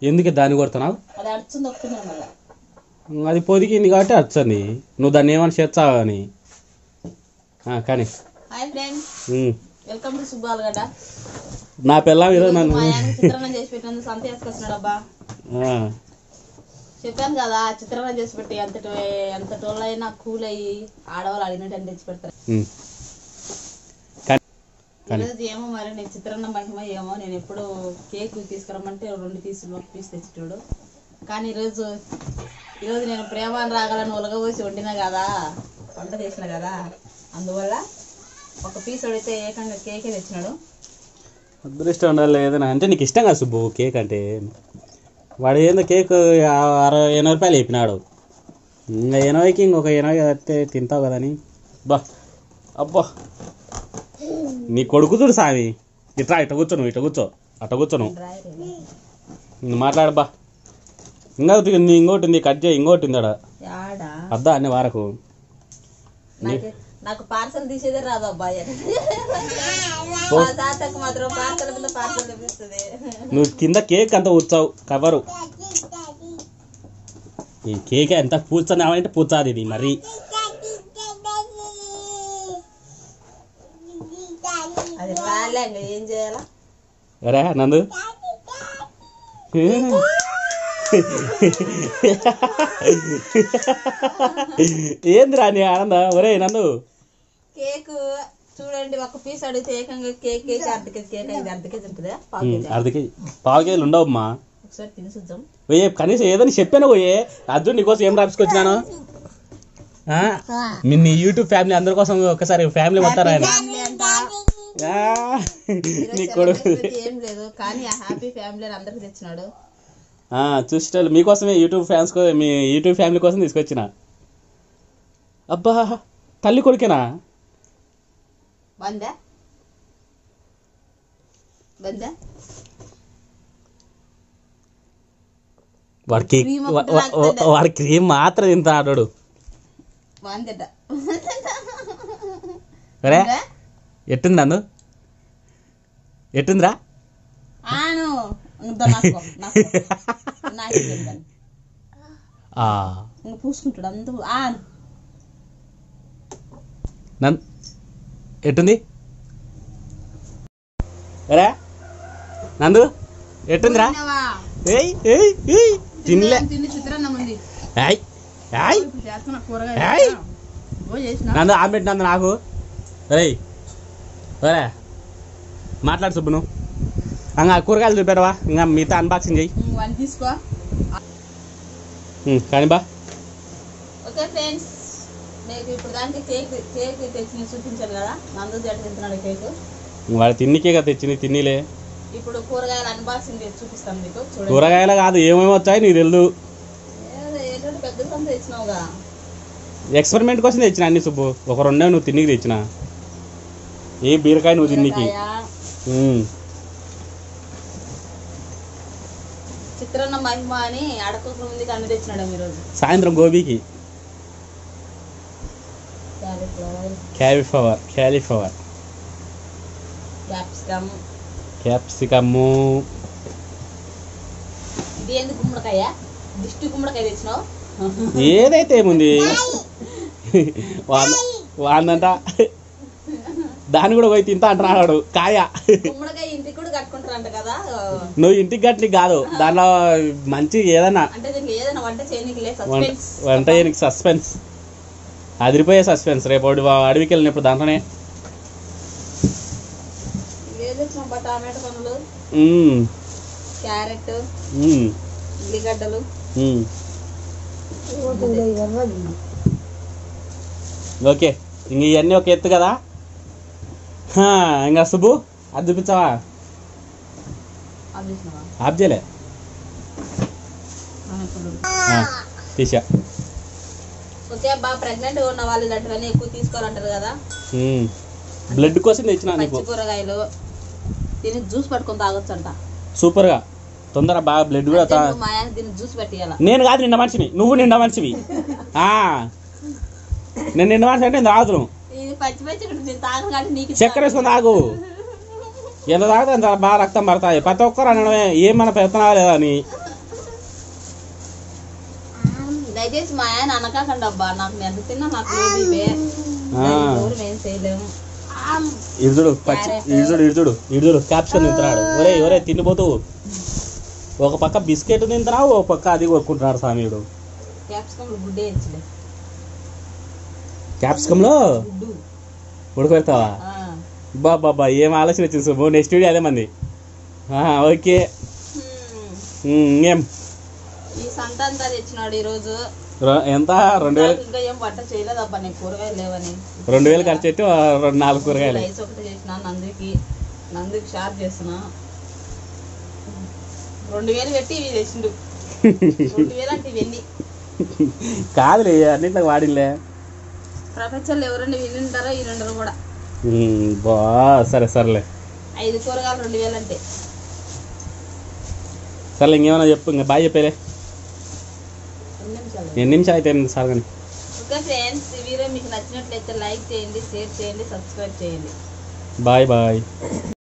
ఎందుకు దాన్ని కొడుతున్నావు అది అడుచుంది ఒప్పుకున్నాను మళ్ళా అది పొదిగింది కాబట్టి వచ్చింది నువ్వు దాన్ని ఏమని చేర్చావు అని ఆ, కానీ hi friends um. Welcome to Subbalagadda నా పిల్లం ఈరోజు నన్ను మా ఆయన చిత్రాన్నం చేసి పెట్టినందుకు సంత వేసుకొచ్చినాడు అబ్బా ఆ, చెప్పాను కదా చిత్రాన్నం చేసి పెట్టి ఎంతటి ఎంత అయినా కూల్ అయ్యి ఆడవాళ్ళు అడిగినట్టు అని తెచ్చి పెడతారు ఉమ్. కానీ కానీ ఈరోజు ఏమో మరి నేను చిత్రాన్నం మహిమ ఏమో నేను ఎప్పుడు కేక్ తీసుకురమ్మంటే రెండు పీసులు ఒక పీస్ తెచ్చేటోడు కానీ ఈరోజు ఈరోజు నేను ప్రేమాన్ని రాగాలని ఉలగబోసి వండినా కదా వంట చేసిన కదా అందువల్ల ఒక పీస్ అడిగితే ఏకంగా కేకే తెచ్చినాడు అదృష్టం ఉండాలి ఏదైనా అంటే నీకు ఇష్టం కదా సుబ్బు కేక్ అంటే వాడు ఏందో కేక్ అరవై ఎనభై రూపాయలు చెప్పినాడు ఇంకా ఎనభైకి ఇంకొక ఎనభై అయితే తింటావు కదా అని బా అబ్బా నీ కొడుకు చూడు సామి ఇట్లా ఇట్ట కూర్చో నువ్వు ఇట్ట కూర్చో అట్ట కూర్చో నువ్వు డ్రాయర్ నువ్వు మాట్లాడు బా ఇంకోటి ఉంది ఇంకోటి ఉంది కట్ చేయి ఇంకోటి ఉంది ఆడ యాడా అద్దా అన్ని వారకు నాకు నాకు పార్సల్ తీసేదే రాదు అబ్బాయి మా తాతకు మాత్రం పార్సల్ మీద పార్సల్ తెప్పిస్తుంది నువ్వు కింద కేక్ అంత కూర్చావు కవరు ఈ కేక్ ఎంత పూర్చన్నావంటే పూచాది ఇది మరి అది రాలే ఇంకా ఏం చేయాలా అరే నందు ఏందిరా నీ ఆనందం ఒరే నందు కేక్ చూడండి ఒక పీస్ అడిగితే ఏకంగా కేక్ కేజీ అర్ధ కేజీ కేక్ ఇది అర్ధ కేజీ ఉంటుందా పావు ఉమ్, కేజీ అర్ధ కేజీ పావు కేజీలు ఉండవమ్మా ఒకసారి తిని చూద్దాం పోయే కనీసం ఏదని చెప్పాను పోయే అర్జున్ నీకోసం ఏం రాపించుకొచ్చినాను ఆ? మీ నీ యూట్యూబ్ ఫ్యామిలీ అందరి కోసం ఒకసారి ఫ్యామిలీ మొత్తం ఆయన ఫ్యామిలీ అంట ఆ, ఈరోజు నీ కొడుకు celebrate ఏం లేదు కానీ ఆ హ్యాపీ ఫ్యామిలీ అని అందరికి తెచ్చినాడు ఆ, చూసేటోళ్ళు మీకోసమే యూట్యూబ్ ఫ్యాన్స్ కో మీ యూట్యూబ్ ఫ్యామిలీ కోసం తీసుకొచ్చిన అబ్బా తల్లి కొడుకేనా బందా బందా వాడి కేక్ Cream వా- ఒకటి వా- లాగుతుండే. వాడి క్రీమ్ మాత్రం తింటాడు బాగుందట అరే ఎట్టుంది నన్ను ఎట్టుందిరా ఆను ఇంకా నాకో నాకో నాకు ఇవ్వండి. ఆ, ఇంకా పూసుకుంటాడు అంత ఆను నన్ ఎట్టుంది అరే నందు ఎట్టుందిరా తిన్నావా? ఏయ్ ఏయ్ ఏయ్ తినలే తిని చిత్రాన్నం ఉంది ఏయ్ ఏయ్ ఇప్పుడు చేస్తున్న ఏయ్. కూరగాయ ఓ చేసిన నందు ఆమెట్ నందు నాకు రేయ్ ఒరే మాట్లాడు సుబ్బు నువ్వు ఇంకా కూరగాయలు చూపెడవా ఇంకా మిగతా అన్బాక్సింగ్ చెయ్యి వన్ తీసుకో ఉమ్, కానీ బా ఓకే ఫ్రెండ్స్ మీకు ఇప్పుడు దానికి కేక్ కేక్ తెచ్చి నేను చూపించాను కదా నందు జట్టు తింటున్నాడు కేక్ వాడు తిన్నికే కదా తెచ్చింది తిన్నిలే ఇప్పుడు కూరగాయలు అన్బాక్సింగ్ చేసి చూపిస్తాను మీకు చూడండి కూరగాయలు కాదు ఏమేమి వచ్చాయి నీకు తెలుదు ఏదో ఏంటంటే పెద్ద సంత తెచ్చినావుగా ఎక్స్పెరిమెంట్ కోసం తెచ్చిన అన్ని సుబ్బు ఒక రెండే నువ్వు తిన్నికి తెచ్చిన ఏ బీరకాయ నువ్వు తిన్నికి బీరకాయ, ఉమ్. చిత్రాన్న మహిమ అని అడక ముందుకి అన్ని తెచ్చినాడు ఈరోజు సాయంత్రం గోబీకి cauliflower cauliflower cauliflower capsicum capsicum ఇది ఎందుకు గుమ్మడికాయ దిష్టి గుమ్మడికాయ తెచ్చినావు ఏదైతే ఏముంది వాన్ వాందంట దాన్ని కూడా పోయి తింటా అంటున్నాడు కాయ గుమ్మడికాయ ఇంటికి కూడా కట్టుకుంటారంట కదా నువ్వు ఇంటికి గట్లకి కాదు దాంట్లో మంచి ఏదన్నా అంటే దీనికి ఏదైనా వంట చేయనీకి లేదు వంట సస్పెన్స్ వంట చేయనికి సస్పెన్స్ అదిరిపోయే సస్పెన్స్ రేపు ఒకటి వా- అడవికి వెళ్ళినప్పుడు దాంట్లోనే ఏది తెచ్చినావు టమాటో పనులు మ్మ్. క్యారెట్ మ్మ్. ఉల్లిగడ్డలు మ్మ్. ఓకే ఇంక ఇవన్నీ ఒక ఎత్తు కదా హా, ఇంకా సుబ్బు అది చూపించావా అవి తెచ్చినావా ఆఫ్ చేయలే ఆ, ఇప్పుడు. ఆ, తీసా ఓకే అబ్బా ప్రెగ్నెంట్ ఉన్న వాళ్ళు ఇలాంటివన్నీ ఎక్కువ తీసుకోవాలంటారు కదా మ్మ్. బ్లడ్ కోసం తెచ్చిన నీకు పచ్చి కూరగాయలు దీన్ని జ్యూస్ పట్టుకొని తాగొచ్చు అంట సూపర్గా తొందర బాగా బ్లడ్ కూడా తా- మా ఆయన దీన్ని జ్యూస్ పెట్టియాల నేను కాదు నిండా మనిషిని నువ్వు నిండా మనిషివి ఆ. నేను నిండా మనిషి అంటే నేను తాగుతున్నాను ఇది పచ్చి పచ్చి ఇక్కడ నేను తాగను కాబట్టి నీకు చక్కెర వేసుకొని తాగు ఎంత తాగితే అంత బాగా రక్తం పడతాయి ప్రతి ఒక్కరు అనడమే ఏమన్నా పెడుతున్నావా లేదా అని దయచేసి మా ఆయన అనకాకండి అబ్బా నాకు నేను ఎంత తిన్నా నాకు లేదు ఇవే ఆ. ఎవరు మేము చేయలేము ఇడుచుడు పచ్చి ఇడుచుడు ఇడుచుడు ఇడుచుడు క్యాప్షన్ తింటున్నాడు ఒరే ఒరే తిండిపోతూ ఒక పక్క బిస్కెట్ తింటున్నావు ఒక పక్క అది కొట్టుకుంటున్నాడు స్వామియుడు క్యాప్సికమ్ గుడ్డే ఇచ్చలే క్యాప్సికంలో గుడ్డు ఉడకబెడతావా ఆ. బా బాబా ఏం ఆలోచన వచ్చింది సుబ్బు నెక్స్ట్ వీడియో అదే మంది ఆ, ఓకే హ్మ్. ఉమ్, ఇంకేం ఈ సంత అంతా తెచ్చినాడు ఈ రోజు ర- ఎంత రెండు వేలు ఇంకా ఏం వంట చేయలేదబ్బా నేను కూరగాయలు లేవని రెండు వేలు ఖర్చు పెట్టి ఆ, రెండు నాలుగు కూరగాయలు రైస్ ఒకటి చేసిన నందుకి నందుకి షార్ప్ చేసిన రెండు వేలు పెట్టి ఇవి తెచ్చిండు రెండు వేలు అంటే ఇవన్నీ కాదులే అన్నింటికి వాడిలే ప్రపంచంలో ఎవరైనా వినింటారో ఈ రెండు కూడా ఉమ్, బా సరే సరేలే ఐదు కూరగాయలు రెండు వేలు అంటే సర్లే ఇంకేమైనా చెప్పు ఇంకా బాగా చెప్పేలే ఎన్ని నిమిషాలు ఎన్ని నిమిషాలు అయితే సార్ కానీ ఓకే ఫ్రెండ్స్ ఈ వీడియో మీకు నచ్చినట్లయితే లైక్ చేయండి షేర్ చేయండి సబ్స్క్రైబ్ చేయండి బాయ్ బాయ్